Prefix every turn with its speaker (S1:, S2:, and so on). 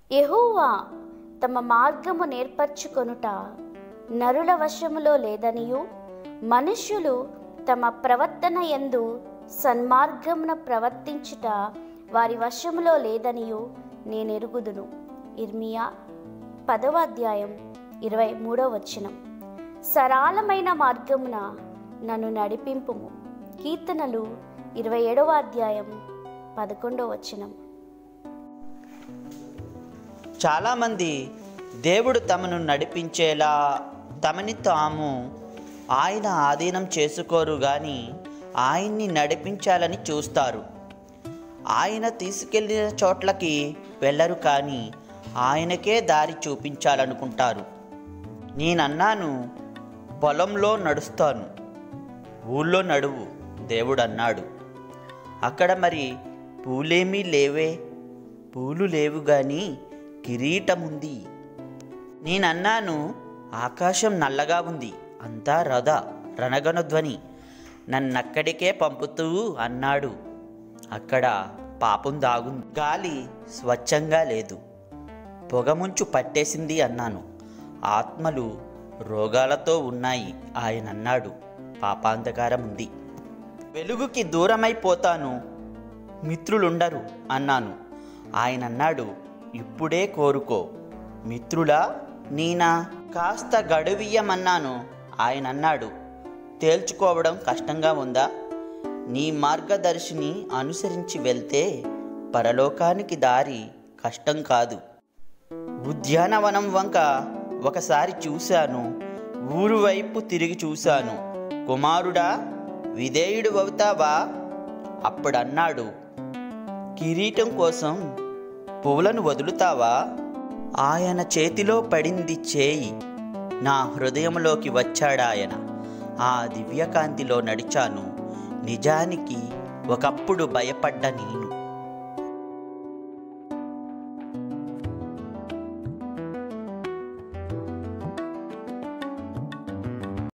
S1: యెహోవా తమ మార్గము నేర్పరచుకొనుట నరుల వశములో లేదనియు మనుష్యులు తమ ప్రవర్తన యందు సన్మార్గమున ప్రవర్తించుట వారి వశములో లేదనియు నేనెరుగుదును ఇర్మియా పదవ అధ్యాయం ఇరవై మూడవ వచనం సరళమైన మార్గమున నన్ను నడిపింపుము కీర్తనలు ఇరవై ఏడవ అధ్యాయం పదకొండవ వచనం
S2: చాలామంది దేవుడు తమను నడిపించేలా తమని తాము ఆయన ఆధీనం చేసుకోరు కానీ ఆయన్ని నడిపించాలని చూస్తారు ఆయన తీసుకెళ్ళిన చోట్లకి వెళ్ళరు కానీ ఆయనకే దారి చూపించాలనుకుంటారు నేనన్నాను పొలంలో నడుస్తాను ఊళ్ళో నడువు దేవుడు అన్నాడు అక్కడ మరి పూలేమీ లేవే పూలు లేవు గాని కిరీటముంది నేనన్నాను ఆకాశం నల్లగా ఉంది అంతా రథ రణగణ ధ్వని నన్నక్కడికే పంపుతూ అన్నాడు అక్కడ పాపం దాగుంది గాలి స్వచ్ఛంగా లేదు పొగముంచు పట్టేసింది అన్నాను ఆత్మలు రోగాలతో ఉన్నాయి ఆయన అన్నాడు పాపాంధకారం ఉంది వెలుగుకి దూరమైపోతాను మిత్రులుండరు అన్నాను ఆయన అన్నాడు ఇప్పుడే కోరుకో మిత్రులా నేనా కాస్త గడువియ్యమన్నాను ఆయన అన్నాడు తేల్చుకోవడం కష్టంగా ఉందా నీ మార్గదర్శిని అనుసరించి వెళ్తే పరలోకానికి దారి కష్టం కాదు ఉద్యానవనం వంక ఒకసారి చూశాను ఊరు వైపు తిరిగి చూశాను కుమారుడా విధేయుడు అవుతావా అప్పుడన్నాడు కిరీటం కోసం పువ్వులను వదులుతావా ఆయన చేతిలో పడింది చేయి నా హృదయంలోకి వచ్చాడాయన ఆ దివ్యకాంతిలో నడిచాను నిజానికి ఒకప్పుడు భయపడ్డ నేను